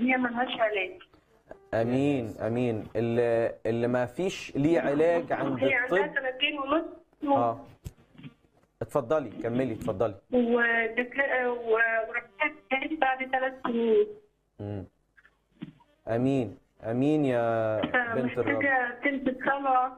هي ملهاش علاج امين امين اللي اللي ما فيش ليه علاج عند هي عندها الطب سنتين ونص اه اتفضلي كملي اتفضلي ودكلا- و- وربنا اتجوزت بعد ثلاث سنين مم. امين امين يا بنت الرب فمحتاجة تلبس صلاة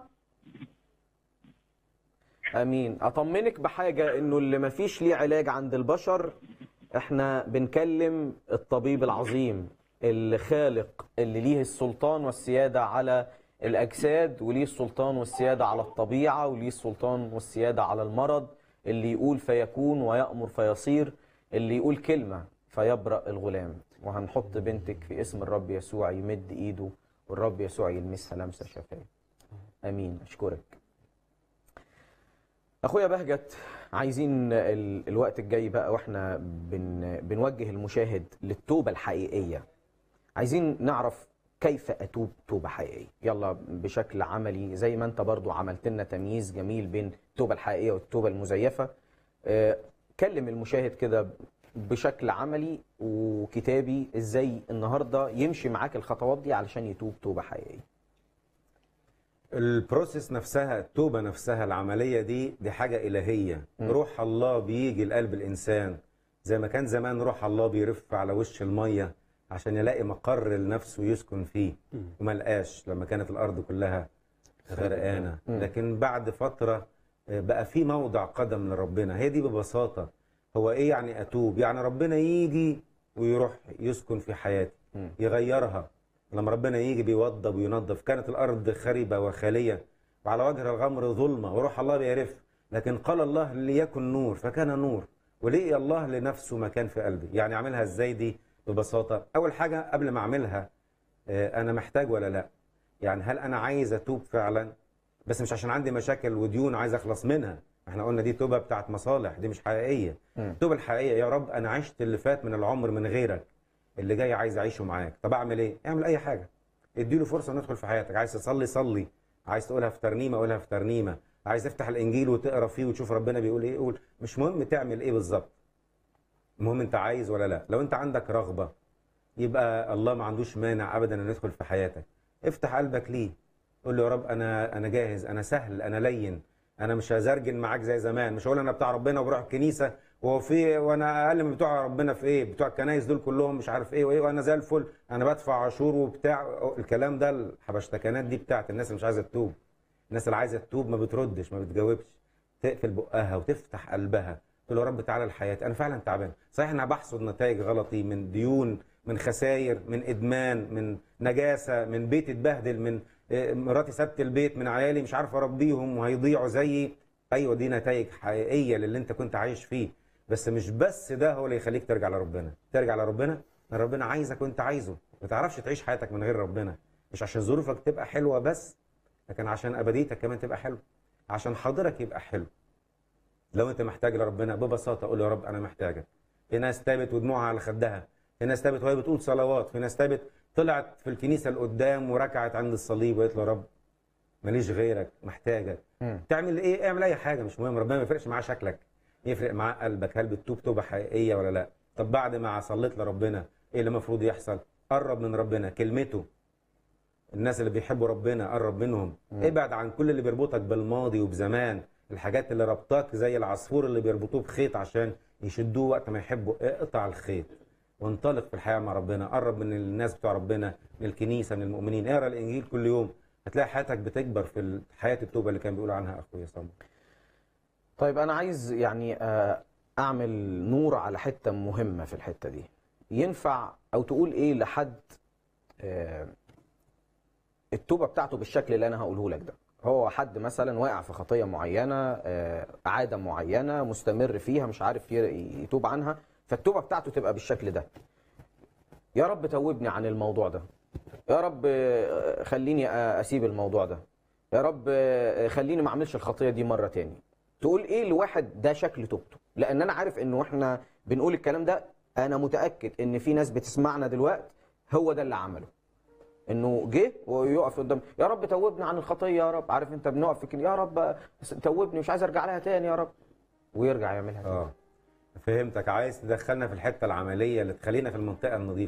امين اطمنك بحاجه انه اللي ما فيش ليه علاج عند البشر احنا بنكلم الطبيب العظيم اللي خالق اللي ليه السلطان والسياده على الاجساد وليه السلطان والسياده على الطبيعه وليه السلطان والسياده على المرض اللي يقول فيكون ويأمر فيصير اللي يقول كلمه فيبرأ الغلام وهنحط بنتك في اسم الرب يسوع يمد ايده والرب يسوع يلمسها لمسه شفاء امين اشكرك اخويا بهجت عايزين ال- الوقت الجاي بقى واحنا بن بنوجه المشاهد للتوبه الحقيقيه عايزين نعرف كيف اتوب توبه حقيقيه يلا بشكل عملي زي ما انت برضو عملت لنا تمييز جميل بين التوبه الحقيقيه والتوبه المزيفه آه، كلم المشاهد كده بشكل عملي وكتابي ازاي النهارده يمشي معاك الخطوات دي علشان يتوب توبه حقيقيه البروسيس نفسها التوبه نفسها العمليه دي دي حاجه الهيه روح الله بيجي لقلب الانسان زي ما كان زمان روح الله بيرف على وش الميه عشان يلاقي مقر لنفسه يسكن فيه وما لقاش لما كانت الارض كلها غرقانه لكن بعد فتره آه، بقى في موضع قدم لربنا هي دي ببساطه هو ايه يعني اتوب يعني ربنا يجي ويروح يسكن في حياتي يغيرها لما ربنا يجي بيوضب وينظف كانت الارض خربه وخاليه وعلى وجه الغمر ظلمه وروح الله بيعرف لكن قال الله ليكن نور فكان نور ولقي الله لنفسه مكان في قلبي يعني اعملها ازاي دي ببساطه اول حاجه قبل ما اعملها آه، انا محتاج ولا لا يعني هل انا عايز اتوب فعلا بس مش عشان عندي مشاكل وديون عايز اخلص منها احنا قلنا دي توبه بتاعت مصالح دي مش حقيقيه التوبه الحقيقيه يا رب انا عشت اللي فات من العمر من غيرك اللي جاي عايز اعيشه معاك طب اعمل ايه اعمل اي حاجه اديله فرصه ندخل في حياتك عايز تصلي صلي عايز تقولها في ترنيمه قولها في ترنيمه عايز تفتح الانجيل وتقرا فيه وتشوف ربنا بيقول ايه قول مش مهم تعمل ايه بالظبط المهم انت عايز ولا لا لو انت عندك رغبه يبقى الله ما عندوش مانع ابدا ان يدخل في حياتك افتح قلبك ليه قول له يا رب انا انا جاهز انا سهل انا لين انا مش هزرجن معاك زي زمان مش هقول انا بتاع ربنا وبروح الكنيسه وهو في وانا اقل من بتوع ربنا في ايه بتوع الكنايس دول كلهم مش عارف ايه وايه وانا زي الفل انا بدفع عشور وبتاع الكلام ده الحبشتكنات دي بتاعت الناس اللي مش عايزه تتوب الناس اللي عايزه تتوب ما بتردش ما بتجاوبش تقفل بقها وتفتح قلبها تقول له يا رب تعالى لحياتي انا فعلا تعبان صحيح انا بحصد نتائج غلطي من ديون من خسائر من ادمان من نجاسه من بيت اتبهدل من آه، مراتي سابت البيت من عيالي مش عارف اربيهم وهيضيعوا زيي ايوه دي نتائج حقيقيه للي انت كنت عايش فيه بس مش بس ده هو اللي يخليك ترجع لربنا ترجع لربنا لأن ربنا عايزك وانت عايزه ما تعرفش تعيش حياتك من غير ربنا مش عشان ظروفك تبقى حلوه بس لكن عشان ابديتك كمان تبقى حلوه عشان حاضرك يبقى حلو لو انت محتاج لربنا ببساطه قول له يا رب انا محتاجك في ناس تابت ودموعها على خدها في ناس تابت وهي بتقول صلوات في ناس تابت طلعت في الكنيسه لقدام وركعت عند الصليب وقالت له يا رب ماليش غيرك محتاجك تعمل ايه اعمل اي حاجه مش مهم ربنا ما يفرقش معاه شكلك يفرق معاه قلبك هل بتتوب توبه حقيقيه ولا لا طب بعد ما صليت لربنا ايه اللي المفروض يحصل قرب من ربنا كلمته الناس اللي بيحبوا ربنا قرب منهم ابعد عن كل اللي بيربطك بالماضي وبزمان الحاجات اللي ربطاك زي العصفور اللي بيربطوه بخيط عشان يشدوه وقت ما يحبوا اقطع الخيط وانطلق في الحياه مع ربنا قرب من الناس بتوع ربنا من الكنيسه من المؤمنين اقرا الانجيل كل يوم هتلاقي حياتك بتكبر في حياه التوبه اللي كان بيقول عنها اخويا صامت طيب انا عايز يعني آه، اعمل نور على حته مهمه في الحته دي ينفع او تقول ايه لحد آه، التوبه بتاعته بالشكل اللي انا هقوله لك ده هو حد مثلا واقع في خطيه معينه آه، عاده معينه مستمر فيها مش عارف ي- يتوب عنها فالتوبه بتاعته تبقى بالشكل ده يا رب توبني عن الموضوع ده يا رب آه، خليني آه، اسيب الموضوع ده يا رب آه، خليني ما اعملش الخطيه دي مره تاني تقول ايه لواحد ده شكل توبته لان انا عارف انه احنا بنقول الكلام ده انا متاكد ان في ناس بتسمعنا دلوقتي هو ده اللي عمله انه جه ويقف قدام يا رب توبني عن الخطيه يا رب عارف انت بنقف في كده يا رب توبني مش عايز ارجع لها تاني يا رب ويرجع يعملها تاني اه فهمتك عايز تدخلنا في الحته العمليه اللي تخلينا في المنطقه النظيفه